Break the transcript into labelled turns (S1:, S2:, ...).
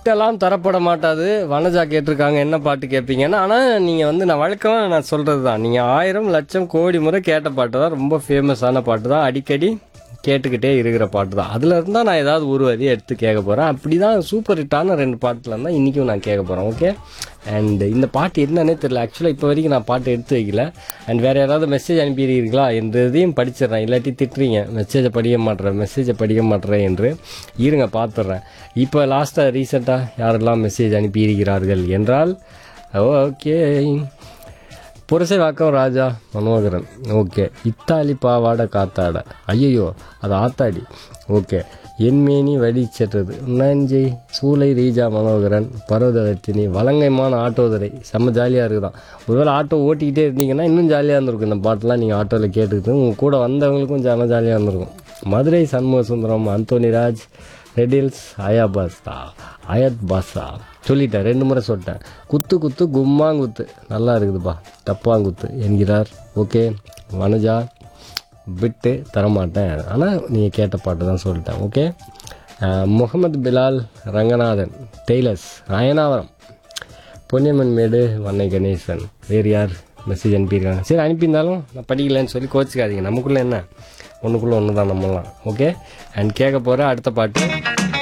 S1: கிஃப்டெல்லாம் தரப்பட மாட்டாது வனஜா கேட்டிருக்காங்க என்ன பாட்டு கேட்பீங்கன்னா ஆனால் நீங்கள் வந்து நான் வழக்கமாக நான் சொல்கிறது தான் நீங்கள் ஆயிரம் லட்சம் கோடி முறை கேட்ட பாட்டு தான் ரொம்ப ஃபேமஸான பாட்டு தான் அடிக்கடி கேட்டுக்கிட்டே இருக்கிற பாட்டு தான் அதில் இருந்தால் நான் ஏதாவது ஒரு வரியை எடுத்து கேட்க போகிறேன் அப்படி தான் சூப்பர் ஹிட்டான ரெண்டு பாட்டில் இருந்தால் இன்றைக்கும் நான் கேட்க போகிறேன் ஓகே அண்ட் இந்த பாட்டு என்னன்னே தெரியல ஆக்சுவலாக இப்போ வரைக்கும் நான் பாட்டு எடுத்து வைக்கல அண்ட் வேறு யாராவது மெசேஜ் அனுப்பிடுறீங்களா என்றதையும் படிச்சிடுறேன் இல்லாட்டி திட்டுறீங்க மெசேஜை படிக்க மாட்டேறேன் மெசேஜை படிக்க மாட்டேறேன் என்று இருங்க பார்த்துட்றேன் இப்போ லாஸ்ட்டாக ரீசெண்டாக யாரெல்லாம் மெசேஜ் அனுப்பியிருக்கிறார்கள் என்றால் okay Purasaivakkam Raja Manoharan okay Italy பாவாடை காத்தாட ஐயோ அது ஆத்தாடி ஓகே என்மேனி வடிச்செற்றது நஞ்சை சூளை ரீஜா மனோகரன் பர்வதவர்த்தினி வலங்கைமான ஆட்டோதுரை செம்ம ஜாலியாக இருக்குதான் ஒருவேளை ஆட்டோ ஓட்டிக்கிட்டே இருந்தீங்கன்னா இன்னும் ஜாலியாக இருந்திருக்கும் இந்த பாட்டெலாம் நீங்கள் ஆட்டோவில் கேட்டுக்கிட்டு உங்கள் கூட வந்தவங்களுக்கும் செம்ம ஜாலியாக இருந்திருக்கும் மதுரை சண்முக சுந்தரம் அந்தோனி ராஜ் ரெடில்ஸ் அயா பாஸ்தா அயத் பாஸா சொல்லிட்டேன் ரெண்டு முறை சொல்லிட்டேன் குத்து குத்து கும்மாங்குத்து நல்லா இருக்குதுப்பா தப்பாங்குத்து என்கிறார் ஓகே வனஜா விட்டு தரமாட்டேன் ஆனால் நீங்கள் கேட்ட பாட்டு தான் சொல்லிட்டேன் ஓகே முகமது பிலால் ரங்கநாதன் டெய்லர்ஸ் அயனாவரம் பொன்னியம்மன் மேடு வன்னை கணேசன் வேறு யார் மெசேஜ் அனுப்பியிருக்காங்க சரி அனுப்பியிருந்தாலும் நான் படிக்கலைன்னு சொல்லி கோச்சிக்காதீங்க நமக்குள்ளே என்ன ஒன்றுக்குள்ளே ஒன்று தான் நம்மலாம் ஓகே அண்ட் கேட்க போகிற அடுத்த பாட்டு